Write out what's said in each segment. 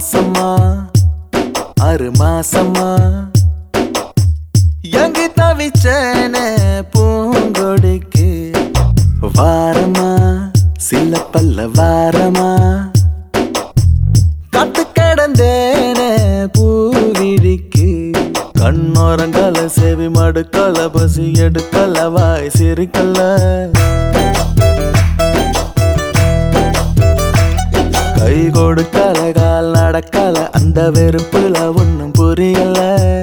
மாசமா ஆறு மாசமா எங்கு தவிச்சேனே பூங்கொடிக்கு வாரமா சில பல்ல வாரமா கத்து கிடந்தேனே பூவிழிக்கு கண்ணோரங்கல செவி மடுக்கல பசி எடுக்கல வாய் சிரிக்கல கை கொடுக்கல கால் நடக்கல அந்த வெறுப்புல ஒண்ணும் புரியல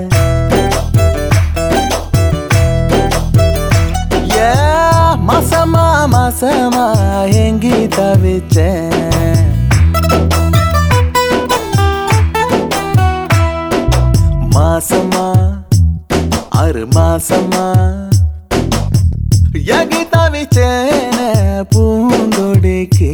ஏ மாசமா மாசமா எங்கி தவிச்சேன் மாசமா ஆறு மாசமா எங்கி தவிச்சேன பூங்கொடிக்கு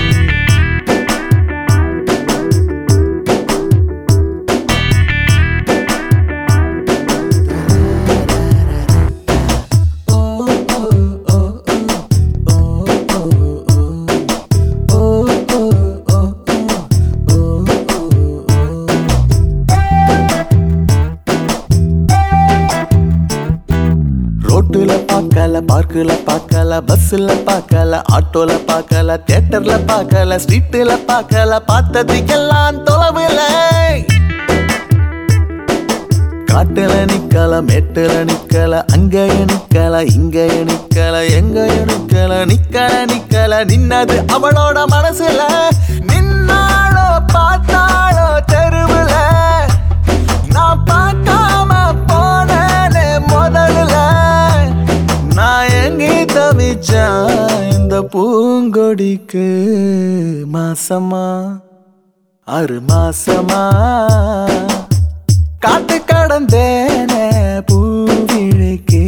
ரோட்டுல பார்க்கல பார்க்குல பார்க்கல பஸ்ஸுல பார்க்கல ஆட்டோல பார்க்கல தியேட்டர்ல பார்க்கல ஸ்ட்ரீட்டுல பார்க்கல பார்த்ததுக்கெல்லாம் தொலைவுல காட்டுல நிக்கல மேட்டுல நிக்கல அங்கய நிக்கல இங்கய நிக்கல எங்கய நிக்கல நிக்கல நிக்கல நின்னது அவளோட மனசுல நின்னாளோ பார்த்தாளோ தெருவுல நான் பார்க்காம போனேனே முதல்ல நான் எங்கே தவிச்சேன் இந்த பூங்கொடிக்கு மாசமா ஆறு மாசமா காட்டு கடந்தேனே பூவிழிக்கு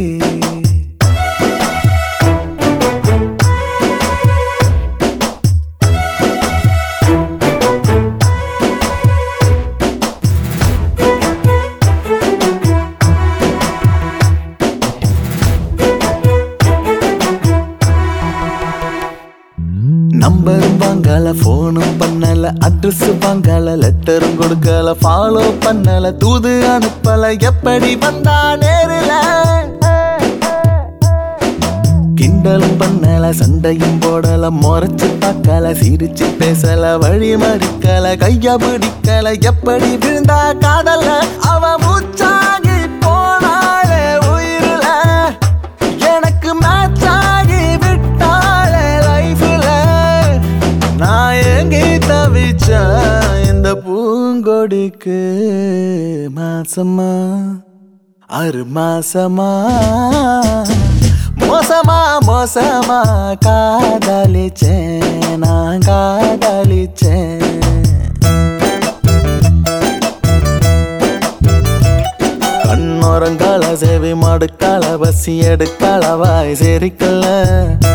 நம்பரும் வாங்கல போனும் பண்ணல அட்ரஸ் வாங்கல லெட்டரும் கொடுக்கல ஃபாலோ பண்ணல தூது அனுப்பல எப்படி வந்தா நேரில கிண்டலும் பண்ணல சண்டையும் போடல முறைச்சு பார்க்கல சிரிச்சு பேசல வழி மறிக்கல கைய பிடிக்கல எப்படி விழுந்தா காதல அவ மூச்சாகி போனாளே உயிரில எனக்கு மேட்ச் ஆகி விட்டாளே லைஃப்ல நான் எங்கே தவிச்சேன் இந்த பூங்கொடிக்கு மாசமா ஆறு மாசமா மோசமா மோசமா காதலிச்சேன் நான் காதலிச்சேன் கண்ணோரங்கால சேவை மடுக்கால பசி எடுக்கால வாய் சேரிக்கல